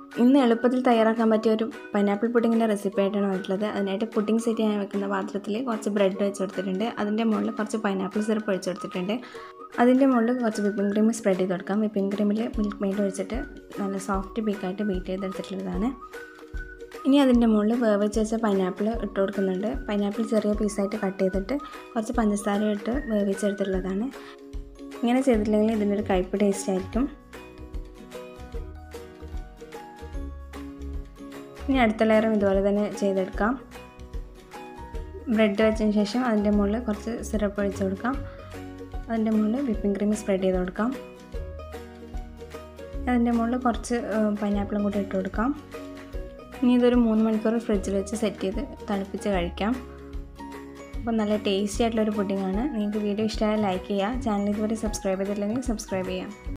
ഇന്ന് എളുപ്പത്തിൽ തയ്യാറാക്കാൻ പറ്റിയ ഒരു പൈനാപ്പിൾ പുഡിങ്ങിൻ്റെ റെസിപ്പി ആയിട്ടാണ് വന്നിട്ടുള്ളത് അതിനായിട്ട് പുഡിംഗ് സെറ്റ് ചെയ്യാൻ വെക്കുന്ന പാത്രത്തിൽ കുറച്ച് ബ്രെഡ് വെച്ച് കൊടുത്തിട്ടുണ്ട് അതിൻ്റെ മുകളിൽ കുറച്ച് പൈനാപ്പിൾ സിറപ്പ് ഒഴിച്ച് കൊടുത്തിട്ടുണ്ട് അതിൻ്റെ മുകളിൽ കുറച്ച് വിപ്പിംഗ് ക്രീം സ്പ്രെഡ് ചെയ്ത് കൊടുക്കാം വിപ്പിംഗ് ക്രീമിൽ മിൽക്ക് മെയ്ഡ് ഒഴിച്ചിട്ട് നല്ല സോഫ്റ്റ് ബീക്കായിട്ട് ബീറ്റ് ചെയ്തെടുത്തിട്ടുള്ളതാണ് ഇനി അതിൻ്റെ മുകളിൽ വേവിച്ച് വെച്ച പൈനാപ്പിൾ ഇട്ട് കൊടുക്കുന്നുണ്ട് പൈനാപ്പിൾ ചെറിയ പീസായിട്ട് കട്ട് ചെയ്തിട്ട് കുറച്ച് പഞ്ചസാര ഇട്ട് വേവിച്ചെടുത്തിട്ടുള്ളതാണ് ഇങ്ങനെ ചെയ്തിട്ടില്ലെങ്കിൽ ഇതിൻ്റെ ഒരു കയ്പ്പ് ടേസ്റ്റ് ആയിരിക്കും ഇനി അടുത്ത ലെയറും ഇതുപോലെ തന്നെ ചെയ്തെടുക്കാം ബ്രെഡ് വെച്ചതിന് ശേഷം അതിൻ്റെ മുകളിൽ കുറച്ച് സിറപ്പ് ഒഴിച്ച് കൊടുക്കാം അതിൻ്റെ മുകളിൽ വിപ്പിംഗ് ക്രീം സ്പ്രെഡ് ചെയ്ത് കൊടുക്കാം അതിൻ്റെ മുകളിൽ കുറച്ച് പൈനാപ്പിളും കൂടി ഇട്ട് കൊടുക്കാം ഇനി ഇതൊരു മൂന്ന് മണിക്കൂർ ഫ്രിഡ്ജിൽ വെച്ച് സെറ്റ് ചെയ്ത് തണുപ്പിച്ച് കഴിക്കാം അപ്പോൾ നല്ല ടേസ്റ്റി ആയിട്ടുള്ളൊരു പുഡിങ്ങാണ് നിങ്ങൾക്ക് വീഡിയോ ഇഷ്ടമായാൽ ലൈക്ക് ചെയ്യുക ചാനൽ ഇതുവരെ സബ്സ്ക്രൈബ് ചെയ്തിട്ടില്ലെങ്കിൽ സബ്സ്ക്രൈബ് ചെയ്യാം